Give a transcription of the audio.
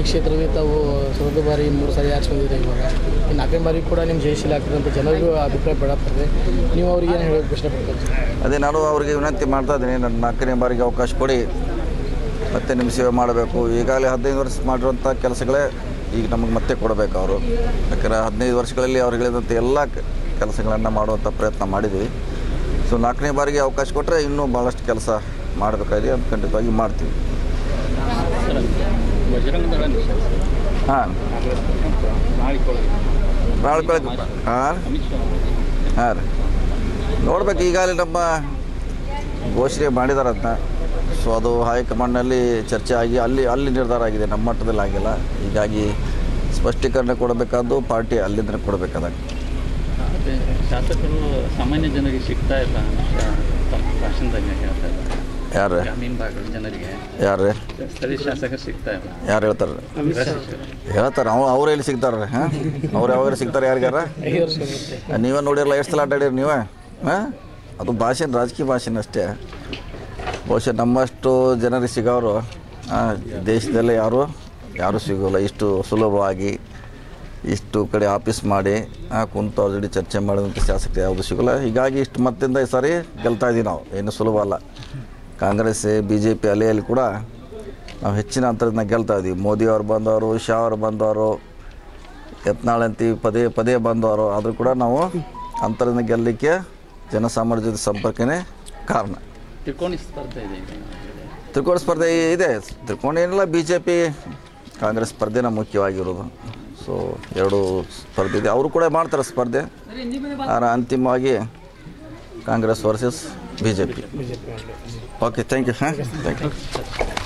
ಈ ಕ್ಷೇತ್ರದಲ್ಲಿ ತಾವು ಸ್ವಲ್ಪ ಬಾರಿ ಮೂರು ಸಾರಿ ಆಚೆ ಬಂದಿದೆ ಇವಾಗ ಈ ನಾಲ್ಕನೇ ಬಾರಿ ಕೂಡ ನಿಮ್ಮ ಜಯಶೀಲ ಆಗ್ತದೆ ಅಂತ ಜನರಿಗೂ ಅಭಿಪ್ರಾಯ ಪಡತ್ತದೆ ನೀವು ಅವ್ರಿಗೆ ಏನು ಹೇಳೋಕ್ಕೆ ಇಷ್ಟಪಡ್ತಾರೆ ಅದೇ ನಾನು ಅವರಿಗೆ ವಿನಂತಿ ಮಾಡ್ತಾ ಇದ್ದೀನಿ ನನ್ನ ನಾಲ್ಕನೇ ಬಾರಿಗೆ ಅವಕಾಶ ಕೊಡಿ ಮತ್ತೆ ನಿಮ್ಮ ಸೇವೆ ಮಾಡಬೇಕು ಈಗಾಗಲೇ ಹದಿನೈದು ವರ್ಷ ಮಾಡಿರುವಂಥ ಕೆಲಸಗಳೇ ಈಗ ನಮಗೆ ಮತ್ತೆ ಕೊಡಬೇಕು ಅವರು ಯಾಕಂದರೆ ಹದಿನೈದು ವರ್ಷಗಳಲ್ಲಿ ಅವ್ರು ಹೇಳಿದಂಥ ಎಲ್ಲ ಕೆಲಸಗಳನ್ನು ಮಾಡುವಂಥ ಪ್ರಯತ್ನ ಮಾಡಿದ್ದೀವಿ ಸೊ ನಾಲ್ಕನೇ ಬಾರಿಗೆ ಅವಕಾಶ ಕೊಟ್ಟರೆ ಇನ್ನೂ ಭಾಳಷ್ಟು ಕೆಲಸ ಮಾಡಬೇಕಾಗಿದೆ ಅಂತ ಖಂಡಿತವಾಗಿ ಮಾಡ್ತೀವಿ ಬಜರಂಗ ದಳ ನಿಷೇಧ ಹಾಂ ನಾಳೆ ನಾಳೆ ಬೆಳಗ್ಗೆ ಹಾಂ ಅಮಿತ್ ಶಾ ಹಾಂ ರೀ ನೋಡ್ಬೇಕು ಈಗಾಗಲೇ ನಮ್ಮ ಘೋಷಣೆ ಮಾಡಿದಾರಂತ ಸೊ ಅದು ಹೈಕಮಾಂಡ್ನಲ್ಲಿ ಚರ್ಚೆ ಆಗಿ ಅಲ್ಲಿ ಅಲ್ಲಿ ನಿರ್ಧಾರ ಆಗಿದೆ ನಮ್ಮ ಮಟ್ಟದಲ್ಲಿ ಆಗಿಲ್ಲ ಹೀಗಾಗಿ ಸ್ಪಷ್ಟೀಕರಣ ಕೊಡಬೇಕಾದ್ದು ಪಾರ್ಟಿ ಅಲ್ಲಿಂದ ಕೊಡಬೇಕಾದ ಅದೇ ಶಾಸಕರು ಸಾಮಾನ್ಯ ಜನರಿಗೆ ಸಿಗ್ತಾ ಇಲ್ಲ ಅಂತ ತಮ್ಮ ಭಾಷಣದಾಗ ಹೇಳ್ತಾ ಇದ್ದಾರೆ ಯಾರು ಗ್ರಾಮೀಣ ಭಾಗದ ಜನರಿಗೆ ಯಾರು ಸ್ಥಳೀಯ ಶಾಸಕರು ಸಿಗ್ತಾ ಇಲ್ಲ ಯಾರು ಹೇಳ್ತಾರೆ ಹೇಳ್ತಾರೆ ಅವ್ ಅವ್ರು ಎಲ್ಲಿ ಸಿಗ್ತಾರೆ ಹಾಂ ಅವ್ರು ಯಾವಾಗ ಸಿಗ್ತಾರೆ ಯಾರಿಗಾರ ಐದು ವರ್ಷ ಬರುತ್ತೆ ನೀವೇ ನೋಡಿರಲ್ಲ ಎಷ್ಟು ಸಲ ಅಡ್ಡಾಡಿರಿ ನೀವೇ ಹಾಂ ಅದು ಭಾಷೆ ರಾಜಕೀಯ ಭಾಷೆನ ಅಷ್ಟೇ ಬಹುಶಃ ನಮ್ಮಷ್ಟು ಜನರಿಗೆ ಸಿಗೋರು ಆ, ದೇಶದಲ್ಲೇ ಯಾರು ಯಾರೂ ಸಿಗೋಲ್ಲ ಇಷ್ಟು ಸುಲಭವಾಗಿ ಇಷ್ಟು ಕಡೆ ಆಫೀಸ್ ಮಾಡಿ ಆ, ಕುಂತು ಅವ್ರ ಜೊತೆ ಚರ್ಚೆ ಮಾಡಿದಂಥ ಶಾಸಕರು ಯಾವುದು ಸಿಗೋಲ್ಲ ಹೀಗಾಗಿ ಇಷ್ಟು ಮತ್ತಿಂದ ಈ ಸಾರಿ ಗೆಲ್ತಾ ಇದ್ದೀವಿ ನಾವು ಏನು ಸುಲಭ ಅಲ್ಲ ಕಾಂಗ್ರೆಸ್ ಬಿ ಜೆ ಪಿ ಅಲೆಯಲ್ಲಿ ಕೂಡ ನಾವು ಹೆಚ್ಚಿನ ಅಂತರದಿಂದ ಗೆಲ್ತಾ ಇದ್ದೀವಿ ಮೋದಿ ಅವ್ರು ಬಂದವರು ಶಾ ಅವ್ರು ಬಂದವರು ಯತ್ನಾಳ್ ಅಂತೀವಿ ಪದೇ ಪದೇ ಬಂದವರು ಆದರೂ ಕೂಡ ನಾವು ಅಂತರದಿಂದ ಗೆಲ್ಲಲಿಕ್ಕೆ ಜನಸಾಮಾನ್ಯ ಜೊತೆ ಸಂಪರ್ಕನೇ ಕಾರಣ ತ್ರಿಕೋಣಿ ಸ್ಪರ್ಧೆ ಇದೆ ಈಗ ತ್ರಿಕೋಣ ಸ್ಪರ್ಧೆ ಇದೆ ತ್ರಿಕೋಣ ಏನಿಲ್ಲ ಬಿ ಜೆ ಪಿ ಕಾಂಗ್ರೆಸ್ ಸ್ಪರ್ಧೆನ ಮುಖ್ಯವಾಗಿರೋದು ಸೊ ಎರಡು ಸ್ಪರ್ಧೆ ಇದೆ ಅವರು ಕೂಡ ಮಾಡ್ತಾರೆ ಸ್ಪರ್ಧೆ ಆದರೆ ಅಂತಿಮವಾಗಿ Congress versus B J P B J P okay thank you ಹಾಂ ಥ್ಯಾಂಕ್ ಯು